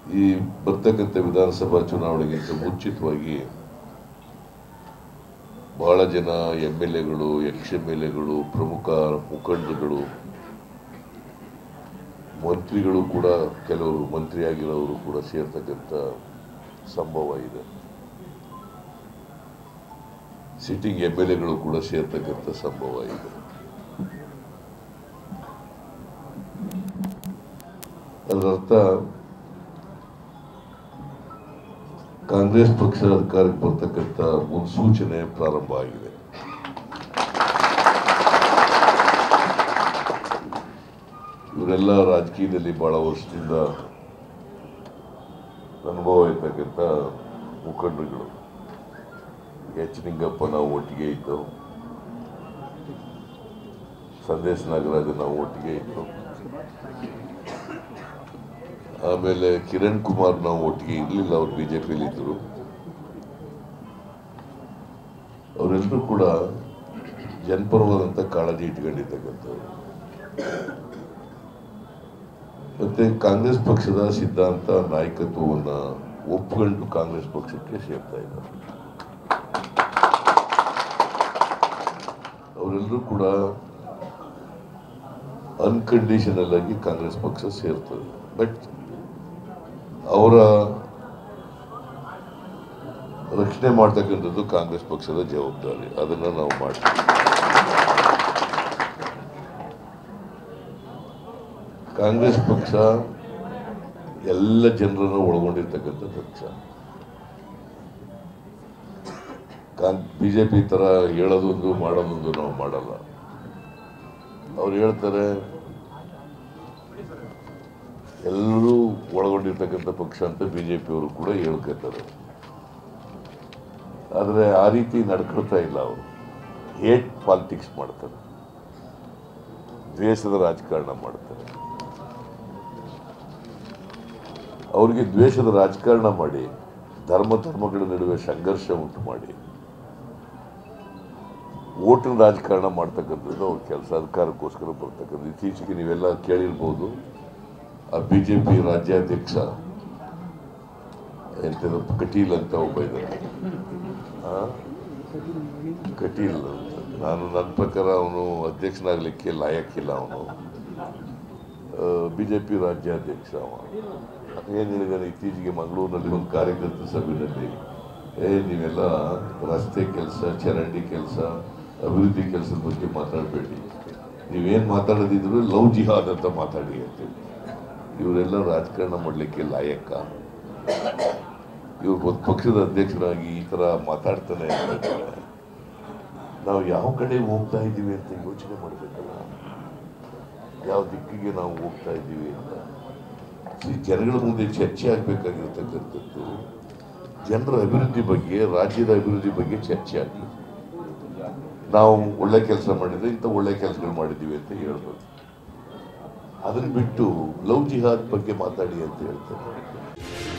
ಈ ಬರ್ತಕ್ಕಂಥ ವಿಧಾನಸಭಾ ಚುನಾವಣೆಗಿಂತ ಮುಂಚಿತವಾಗಿ ಬಹಳ ಜನ ಎಮ್ ಎಲ್ ಎಗಳು ಎಕ್ಸ್ ಎಮ್ ಎಲ್ ಎಗಳು ಪ್ರಮುಖ ಮುಖಂಡರುಗಳು ಮಂತ್ರಿಗಳು ಕೂಡ ಕೆಲವರು ಮಂತ್ರಿಯಾಗಿರೋರು ಕೂಡ ಸೇರ್ತಕ್ಕಂಥ ಸಂಭವ ಇದೆ ಸಿಟ್ಟಿಂಗ್ ಎಮ್ ಎಲ್ ಎಗಳು ಕೂಡ ಸೇರ್ತಕ್ಕಂಥ ಸಂಭವ ಇದೆ ಅದರರ್ಥ ಕಾಂಗ್ರೆಸ್ ಪಕ್ಷ ಅಧಿಕಾರಕ್ಕೆ ಬರ್ತಕ್ಕಂಥ ಮುನ್ಸೂಚನೆ ಪ್ರಾರಂಭ ಆಗಿದೆ ಇವರೆಲ್ಲ ರಾಜಕೀಯದಲ್ಲಿ ಬಹಳ ವರ್ಷದಿಂದ ಅನುಭವ ಇರ್ತಕ್ಕಂಥ ಮುಖಂಡರುಗಳು ಎಚ್ ನಿಂಗಪ್ಪ ನಾವು ಒಟ್ಟಿಗೆ ಇದ್ದವು ಸಂದೇಶ್ ನಾಗರಾಜ ನಾವು ಒಟ್ಟಿಗೆ ಇದ್ದವು ಆಮೇಲೆ ಕಿರಣ್ ಕುಮಾರ್ ನಾವು ಒಟ್ಟಿಗೆ ಇರಲಿಲ್ಲ ಅವ್ರು ಬಿಜೆಪಿಯಲ್ಲಿ ಇದ್ದರು ಅವರೆಲ್ಲರೂ ಕೂಡ ಜನಪರವಾದಂಥ ಕಾಳಜಿ ಇಟ್ಕೊಂಡಿರ್ತಕ್ಕಂಥವ್ರು ಮತ್ತೆ ಕಾಂಗ್ರೆಸ್ ಪಕ್ಷದ ಸಿದ್ಧಾಂತ ನಾಯಕತ್ವವನ್ನ ಒಪ್ಕೊಂಡು ಕಾಂಗ್ರೆಸ್ ಪಕ್ಷಕ್ಕೆ ಸೇರ್ತಾ ಇದ್ದಾರೆ ಅವರೆಲ್ಲರೂ ಕೂಡ ಅನ್ಕಂಡೀಷನಲ್ ಆಗಿ ಕಾಂಗ್ರೆಸ್ ಪಕ್ಷ ಸೇರ್ತದೆ ಬಟ್ ಅವರ ರಕ್ಷಣೆ ಮಾಡ್ತಕ್ಕಂಥದ್ದು ಕಾಂಗ್ರೆಸ್ ಪಕ್ಷದ ಜವಾಬ್ದಾರಿ ಅದನ್ನ ನಾವು ಮಾಡ್ತೀವಿ ಕಾಂಗ್ರೆಸ್ ಪಕ್ಷ ಎಲ್ಲ ಜನರನ್ನು ಒಳಗೊಂಡಿರ್ತಕ್ಕಂಥ ಪಕ್ಷ ಬಿಜೆಪಿ ತರ ಹೇಳೋದೊಂದು ಮಾಡೋದೊಂದು ನಾವು ಮಾಡಲ್ಲ ಅವ್ರು ಹೇಳ್ತಾರೆ ಎಲ್ಲರೂ ಒಳಗೊಂಡಿರ್ತಕ್ಕಂಥ ಪಕ್ಷ ಅಂತ ಬಿಜೆಪಿಯವರು ಕೂಡ ಹೇಳ್ಕೊತಾರೆ ಆದರೆ ಆ ರೀತಿ ನಡ್ಕೊಳ್ತಾ ಇಲ್ಲ ಅವರು ಹೇಟ್ ಪಾಲಿಟಿಕ್ಸ್ ಮಾಡ್ತಾರೆ ದ್ವೇಷದ ರಾಜಕಾರಣ ಮಾಡ್ತಾರೆ ಅವರಿಗೆ ದ್ವೇಷದ ರಾಜಕಾರಣ ಮಾಡಿ ಧರ್ಮ ಧರ್ಮಗಳ ನಡುವೆ ಸಂಘರ್ಷ ಉಂಟು ಮಾಡಿ ಓಟಿನ ರಾಜಕಾರಣ ಮಾಡ್ತಕ್ಕಂಥದ್ದು ಅವ್ರ ಕೆಲಸ ಅಧಿಕಾರಕ್ಕೋಸ್ಕರ ಬರ್ತಕ್ಕಂಥದ್ದು ಇತ್ತೀಚೆಗೆ ನೀವೆಲ್ಲ ಕೇಳಿರ್ಬೋದು ಆ ಬಿ ಜೆ ಪಿ ರಾಜ್ಯಾಧ್ಯಕ್ಷ ಎಂಥದ್ದು ಕಟೀಲ್ ಅಂತ ಒಬ್ಬ ಇದ್ದಾನೆ ಆ? ಕಟೀಲ್ ಅಂತ. ನಾನು ನನ್ನ ಪ್ರಕಾರ ಅವನು ಅಧ್ಯಕ್ಷನಾಗಲಿಕ್ಕೆ ಲಾಯಕ್ಕಿಲ್ಲ ಅವನು ಬಿ ಜೆ ಪಿ ರಾಜ್ಯಾಧ್ಯಕ್ಷ ಅವ ಏನು ಹೇಳಿದಾನೆ ಇತ್ತೀಚೆಗೆ ಮಂಗಳೂರಿನಲ್ಲಿ ಒಂದು ಕಾರ್ಯಕರ್ತ ಸಭೆಯಲ್ಲಿ ಏ ನೀವೆಲ್ಲ ರಸ್ತೆ ಕೆಲಸ ಚರಂಡಿ ಕೆಲಸ ಅಭಿವೃದ್ಧಿ ಕೆಲಸದ ಬಗ್ಗೆ ಮಾತಾಡಬೇಡಿ ನೀವೇನು ಮಾತಾಡೋದಿದ್ರು ಲವ್ ಜಿಹಾದ್ ಅಂತ ಮಾತಾಡಿ ಅಂತೇಳಿ ಇವರೆಲ್ಲ ರಾಜಕಾರಣ ಮಾಡಲಿಕ್ಕೆ ಲಾಯಕ್ಕ ಇವ್ರು ಒಂದು ಪಕ್ಷದ ಅಧ್ಯಕ್ಷರಾಗಿ ಈ ಥರ ಮಾತಾಡ್ತಾನೆ ಇರ್ತಾರೆ. ನಾವು ಯಾವ ಕಡೆ ಹೋಗ್ತಾ ಇದ್ದೀವಿ ಅಂತ ಯೋಚನೆ ಮಾಡಬೇಕಲ್ಲ ಯಾವ ದಿಕ್ಕಿಗೆ ನಾವು ಹೋಗ್ತಾ ಇದ್ದೀವಿ ಅಂತ ಈ ಜನಗಳ ಮುಂದೆ ಚರ್ಚೆ ಆಗಬೇಕಾಗಿರ್ತಕ್ಕಂಥದ್ದು ಜನರ ಅಭಿವೃದ್ಧಿ ಬಗ್ಗೆ ರಾಜ್ಯದ ಅಭಿವೃದ್ಧಿ ಬಗ್ಗೆ ಚರ್ಚೆ ಆಗಲಿ ನಾವು ಒಳ್ಳೆ ಕೆಲಸ ಮಾಡಿದ್ರೆ ಇಂಥ ಒಳ್ಳೆ ಕೆಲಸಗಳು ಮಾಡಿದ್ದೀವಿ ಅಂತ ಹೇಳ್ಬೋದು ಅದನ್ನ ಬಿಟ್ಟು ಲವ್ ಜಿಹಾದ್ ಬಗ್ಗೆ ಮಾತಾಡಿ ಅಂತ ಹೇಳ್ತಾರೆ